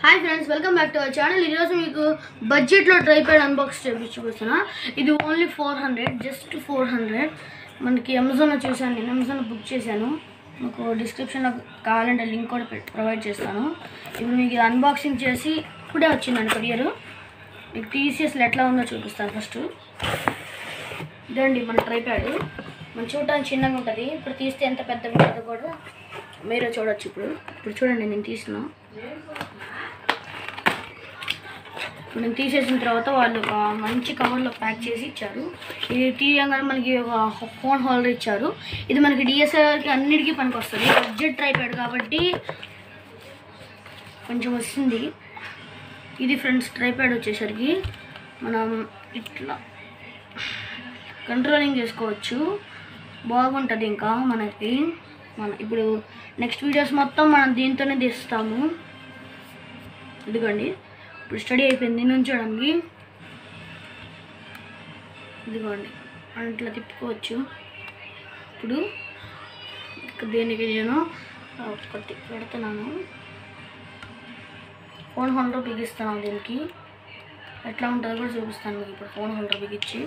hi friends welcome back to our channel ఈరోజు మీకు బడ్జెట్లో ట్రైపాడ్ అన్బాక్స్ చేసి చూపిస్తున్నా ఇది only four hundred just four hundred మనకి అమెజాన్లో చూశాను నేను అమెజాన్లో బుక్ చేశాను మీకు డిస్క్రిప్షన్లో కావాలంటే లింక్ కూడా పెట్ ప్రొవైడ్ చేస్తాను ఇప్పుడు మీకు ఇది అన్బాక్సింగ్ చేసి ఇప్పుడే వచ్చిందండి కొరియర్ మీకు టీసీఎస్లో ఎట్లా ఉందో చూపిస్తాను ఫస్ట్ ఇదండి మన ట్రైపాడ్ మనం చూడటానికి చిన్నగా ఉంటుంది ఇప్పుడు తీస్తే ఎంత పెద్దగా ఉంటుందో కూడా మీరే చూడొచ్చు ఇప్పుడు ఇప్పుడు చూడండి నేను తీసిన ఇప్పుడు నేను తీసేసిన తర్వాత వాళ్ళు ఒక మంచి కవర్లో ప్యాక్ చేసి ఇచ్చారు ఇది తీయగానే మనకి ఒక ఫోన్ హోల్డర్ ఇచ్చారు ఇది మనకి డిఎస్ఎల్ఆర్కి అన్నిటికీ పనికి వస్తుంది బడ్జెట్ ట్రైపాడ్ కాబట్టి కొంచెం వస్తుంది ఇది ఫ్రెండ్స్ ట్రైపాడ్ వచ్చేసరికి మనం ఇట్లా కంట్రోలింగ్ చేసుకోవచ్చు బాగుంటుంది ఇంకా మనకి మన ఇప్పుడు నెక్స్ట్ వీడియోస్ మొత్తం మనం దీంతోనే తీస్తాము ఇదిగోండి ఇప్పుడు స్టడీ అయిపోయింది నుంచోడానికి ఇదిగోండి మనం ఇట్లా తిప్పుకోవచ్చు ఇప్పుడు ఇక దీనికి నేను ఒకటి పెడుతున్నాను ఫోన్ హోల్డర్ బిగిస్తున్నాను దీనికి ఎట్లా ఉంటుందో కూడా చూపిస్తాను మీకు ఇప్పుడు ఫోన్ హోల్డర్ బిగించి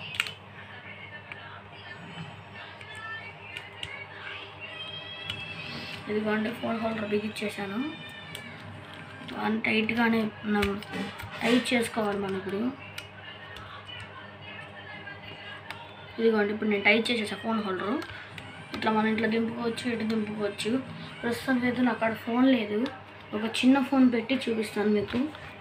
ఇదిగోండి ఫోన్ హోల్డర్ బిగిచ్చేసాను అని టైట్గానే మనం టైట్ చేసుకోవాలి మనం ఇప్పుడు ఇదిగోండి ఇప్పుడు నేను టైట్ చేసేసా ఫోన్ హోల్డరు ఇట్లా మనం ఇట్లా దింపుకోవచ్చు ఇటు దింపుకోవచ్చు ప్రస్తుతానికి అయితే నాకు అక్కడ ఫోన్ లేదు ఒక చిన్న ఫోన్ పెట్టి చూపిస్తాను మీకు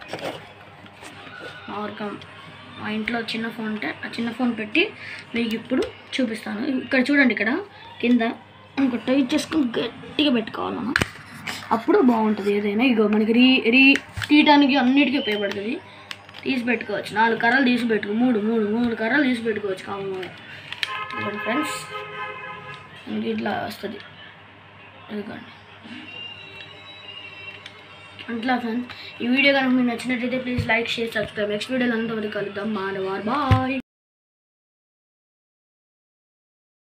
మామూలుగా మా ఇంట్లో చిన్న ఫోన్ ఉంటే ఆ చిన్న ఫోన్ పెట్టి మీకు ఇప్పుడు చూపిస్తాను ఇక్కడ చూడండి ఇక్కడ కింద ఇంకో టైట్ చేసుకుని గట్టిగా పెట్టుకోవాలి మనం అప్పుడు బాగుంటుంది ఏదైనా ఇగో మనకి రీ రీ తీయటానికి అన్నిటికీ ఉపయోగపడుతుంది తీసి పెట్టుకోవచ్చు నాలుగు కర్రలు తీసి పెట్టుకో మూడు మూడు మూడు కర్రలు తీసి పెట్టుకోవచ్చు కామన్ ఇదిగోండి ఫ్రెండ్స్ మనకి ఇట్లా వస్తుంది ఇదిగోండి అట్లా ఫ్రెండ్స్ ఈ వీడియో కనుక మీకు నచ్చినట్లయితే please like share subscribe next వీడియోలో అంతవరకు కలుద్దాం మానవార్ బాయ్